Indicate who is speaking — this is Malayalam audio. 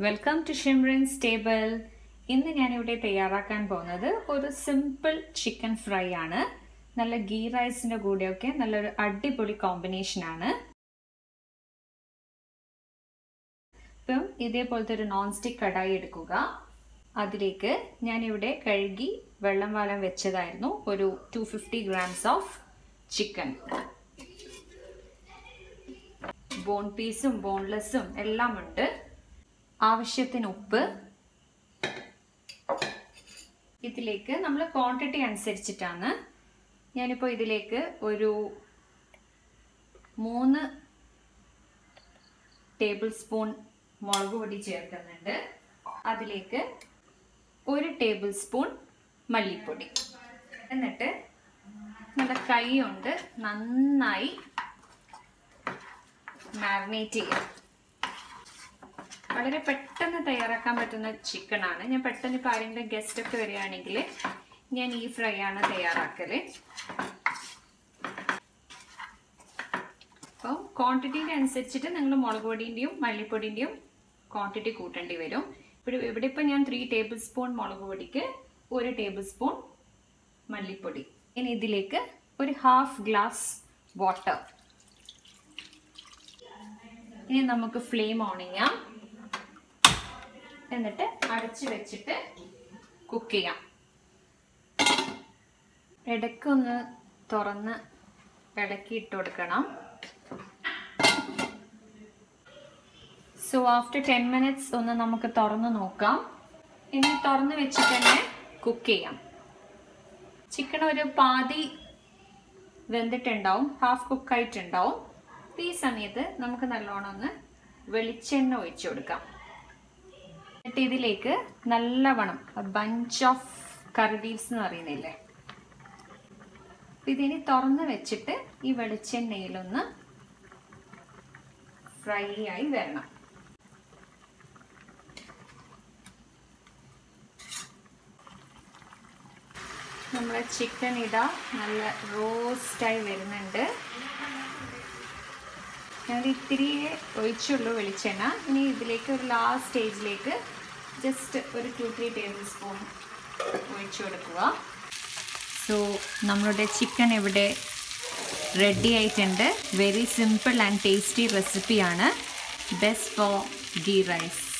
Speaker 1: വെൽക്കം ടു ഷിംറൻസ് ടേബിൾ ഇന്ന് ഞാനിവിടെ തയ്യാറാക്കാൻ പോകുന്നത് ഒരു സിമ്പിൾ ചിക്കൻ ഫ്രൈ ആണ് നല്ല ഗീ റൈസിൻ്റെ കൂടെയൊക്കെ നല്ലൊരു അടിപൊളി കോമ്പിനേഷൻ ആണ് ഇപ്പം ഇതേപോലത്തെ ഒരു നോൺ സ്റ്റിക്ക് കടായി എടുക്കുക അതിലേക്ക് ഞാനിവിടെ കഴുകി വെള്ളം വാലം വെച്ചതായിരുന്നു ഒരു two fifty grams of chicken bone പീസും ബോൺലെസ്സും എല്ലാം ഉണ്ട് ആവശ്യത്തിന് ഉപ്പ് ഇതിലേക്ക് നമ്മൾ ക്വാണ്ടിറ്റി അനുസരിച്ചിട്ടാണ് ഞാനിപ്പോൾ ഇതിലേക്ക് ഒരു മൂന്ന് ടേബിൾ സ്പൂൺ മുളക് പൊടി ചേർക്കുന്നുണ്ട് അതിലേക്ക് ഒരു ടേബിൾ സ്പൂൺ മല്ലിപ്പൊടി എന്നിട്ട് നല്ല കൈ കൊണ്ട് നന്നായി മാരിനേറ്റ് ചെയ്യാം വളരെ പെട്ടെന്ന് തയ്യാറാക്കാൻ പറ്റുന്ന ചിക്കൻ ആണ് ഞാൻ പെട്ടെന്ന് ഇപ്പോൾ ആരെങ്കിലും ഗസ്റ്റ് ഒക്കെ വരികയാണെങ്കിൽ ഞാൻ ഈ ഫ്രൈ ആണ് തയ്യാറാക്കല് അപ്പോൾ ക്വാണ്ടിറ്റീൻ്റെ അനുസരിച്ചിട്ട് നിങ്ങൾ മുളക് പൊടിൻ്റെയും മല്ലിപ്പൊടിൻ്റെയും ക്വാണ്ടിറ്റി കൂട്ടേണ്ടി വരും ഇപ്പോൾ ഇവിടെ ഇപ്പോൾ ഞാൻ ത്രീ ടേബിൾ സ്പൂൺ മുളക് പൊടിക്ക് ഒരു ടേബിൾ സ്പൂൺ മല്ലിപ്പൊടി ഇനി ഇതിലേക്ക് ഒരു ഹാഫ് ഗ്ലാസ് വാട്ടർ ഇനി നമുക്ക് ഫ്ലെയിം ഓൺ ചെയ്യാം എന്നിട്ട് അടച്ചു വെച്ചിട്ട് കുക്ക് ചെയ്യാം ഇടയ്ക്കൊന്ന് തുറന്ന് ഇടയ്ക്ക് ഇട്ട് കൊടുക്കണം സോ ആഫ്റ്റർ ടെൻ മിനിറ്റ്സ് ഒന്ന് നമുക്ക് തുറന്ന് നോക്കാം ഇനി തുറന്ന് വെച്ചിട്ട് തന്നെ കുക്ക് ചെയ്യാം ചിക്കൻ ഒരു പാതി വെന്തിട്ടുണ്ടാവും ഹാഫ് കുക്കായിട്ടുണ്ടാവും ഈ സമയത്ത് നമുക്ക് നല്ലോണം ഒന്ന് വെളിച്ചെണ്ണ ഒഴിച്ചു കൊടുക്കാം എന്നിട്ട് ഇതിലേക്ക് നല്ലവണ്ണം ബഞ്ച് ഓഫ് കറി ലീവ്സ് എന്ന് പറയുന്നില്ലേ ഇതിനി തുറന്ന് വെച്ചിട്ട് ഈ വെളിച്ചെണ്ണയിലൊന്ന് ഫ്രൈ ആയി വരണം നമ്മളെ ചിക്കൻ ഇതാ നല്ല റോസ്റ്റായി വരുന്നുണ്ട് ഞാൻ ഇത്തിരിയെ ഒഴിച്ചുള്ളൂ വെളിച്ചെണ്ണ ഇനി ഇതിലേക്ക് ഒരു ലാസ്റ്റ് സ്റ്റേജിലേക്ക് ജസ്റ്റ് ഒരു ടു ത്രീ ടേബിൾ സ്പൂൺ ഒഴിച്ചു കൊടുക്കുക സോ നമ്മളുടെ ചിക്കൻ ഇവിടെ റെഡി ആയിട്ടുണ്ട് വെരി സിമ്പിൾ ആൻഡ് ടേസ്റ്റി റെസിപ്പിയാണ് ബെസ്റ്റ് ഫോർ ഗീ റൈസ്